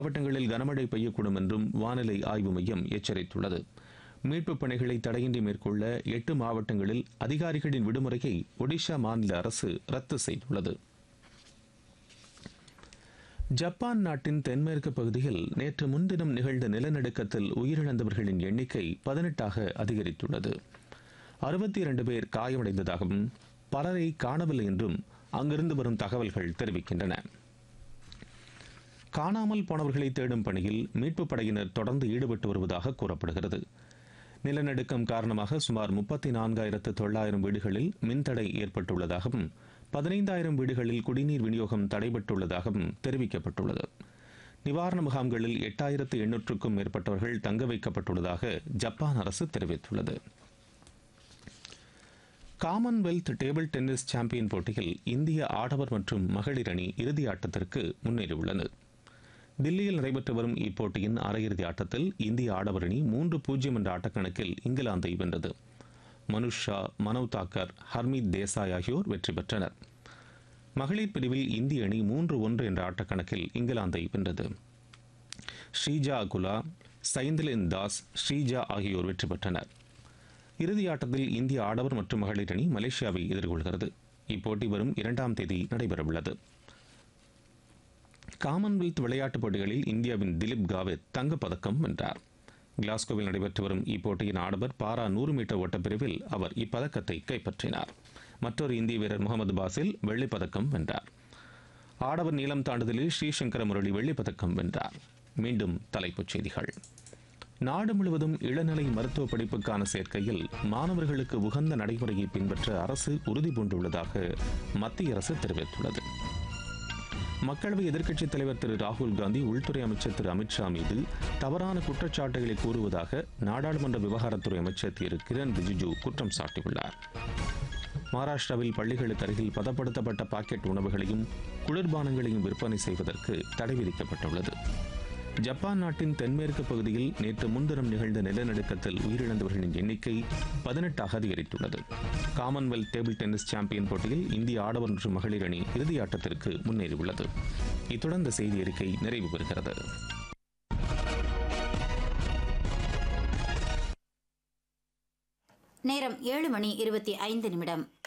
மாவட்டங்களில் கனமழை பெய்யக்கூடும் என்றும் வானிலை ஆய்வு மையம் எச்சரித்துள்ளது மீட்புப் பணிகளை தடையின்றி மேற்கொள்ள எட்டு மாவட்டங்களில் அதிகாரிகளின் விடுமுறையை ஒடிஷா மாநில அரசு ரத்து செய்துள்ளது ஜப்பான் நாட்டின் தென்மேற்கு பகுதியில் நேற்று முன்தினம் நிகழ்ந்த நிலநடுக்கத்தில் உயிரிழந்தவர்களின் எண்ணிக்கை பதினெட்டாக அதிகரித்துள்ளது அறுபத்தி இரண்டு பேர் காயமடைந்ததாகவும் பலரை காணவில்லை என்றும் அங்கிருந்து வரும் தகவல்கள் தெரிவிக்கின்றன காணாமல் போனவர்களை தேடும் பணியில் மீட்புப் படையினர் தொடர்ந்து ஈடுபட்டு வருவதாக கூறப்படுகிறது நிலநடுக்கம் காரணமாக சுமார் முப்பத்தி நான்காயிரத்து தொள்ளாயிரம் வீடுகளில் மின்தடை ஏற்பட்டுள்ளதாகவும் பதினைந்தாயிரம் வீடுகளில் குடிநீர் விநியோகம் தடைபட்டுள்ளதாகவும் தெரிவிக்கப்பட்டுள்ளது நிவாரண முகாம்களில் எட்டாயிரத்து எண்ணூற்றுக்கும் மேற்பட்டவர்கள் தங்க வைக்கப்பட்டுள்ளதாக ஜப்பான் அரசு தெரிவித்துள்ளது காமன்வெல்த் டேபிள் டென்னிஸ் சாம்பியன் போட்டியில் இந்திய ஆடவர் மற்றும் மகளிர் அணி இறுதி ஆட்டத்திற்கு முன்னேறியுள்ளது தில்லியில் நடைபெற்று வரும் இப்போட்டியின் அரையிறுதி ஆட்டத்தில் இந்திய ஆடவர் அணி மூன்று பூஜ்ஜியம் என்ற ஆட்டக்கணக்கில் இங்கிலாந்தை வென்றது மனுஷ் ஷா மனவ் தாக்கர் ஹர்மீத் தேசாய் ஆகியோர் வெற்றி பெற்றனர் மகளிர் பிரிவில் இந்திய அணி மூன்று ஒன்று என்ற ஆட்டக்கணக்கில் இங்கிலாந்தை வென்றது ஸ்ரீஜா அகுலா சைந்திலின் தாஸ் ஸ்ரீஜா ஆகியோர் வெற்றி பெற்றனர் இறுதி ஆட்டத்தில் இந்திய ஆடவர் மற்றும் மகளிர் அணி மலேசியாவை எதிர்கொள்கிறது இப்போட்டி வரும் இரண்டாம் தேதி நடைபெறவுள்ளது காமன்வெல்த் விளையாட்டுப் போட்டிகளில் இந்தியாவின் திலீப் காவித் தங்கப்பதக்கம் வென்றார் கிளாஸ்கோவில் நடைபெற்று வரும் இப்போட்டியின் ஆடவர் பாரா நூறு மீட்டர் ஓட்டப்பிரிவில் அவர் இப்பதக்கத்தை கைப்பற்றினார் மற்றொரு இந்திய வீரர் முகமது பாசில் வெள்ளிப் பதக்கம் வென்றார் ஆடவர் நீளம் தாண்டுதலில் ஸ்ரீசங்கர முரளி வெள்ளிப் பதக்கம் வென்றார் மீண்டும் தலைப்புச் செய்திகள் நாடு முழுவதும் இளநிலை மருத்துவ படிப்புக்கான சேர்க்கையில் மாணவர்களுக்கு உகந்த நடைமுறையை பின்பற்ற அரசு உறுதி பூண்டுள்ளதாக மத்திய அரசு தெரிவித்துள்ளது மக்களவை எதிர்க்கட்சித் தலைவர் திரு ராகுல் காந்தி உள்துறை அமைச்சர் திரு அமித்ஷா மீது தவறான குற்றச்சாட்டுகளை கூறுவதாக நாடாளுமன்ற விவகாரத்துறை அமைச்சர் திரு கிரண் ரிஜிஜு குற்றம் சாட்டியுள்ளார் மகாராஷ்டிராவில் பள்ளிகளுக்கு அருகில் பதப்படுத்தப்பட்ட பாக்கெட் உணவுகளையும் குளிர்பானங்களையும் விற்பனை செய்வதற்கு தடை விதிக்கப்பட்டுள்ளது ஜப்பான் நாட்டின் தென்மேற்கு பகுதியில் நேற்று முன்தினம் நிகழ்ந்த நிலநடுக்கத்தில் உயிரிழந்தவர்களின் எண்ணிக்கை பதினெட்டாக அதிகரித்துள்ளது காமன்வெல்த் டேபிள் டென்னிஸ் சாம்பியன் போட்டியில் இந்திய ஆடவர் மற்றும் மகளிர் அணி இறுதி ஆட்டத்திற்கு முன்னேறியுள்ளது இத்துடன் இந்த செய்தி அறிக்கை நிறைவு பெறுகிறது நேரம் ஏழு மணி இருபத்தி ஐந்து நிமிடம்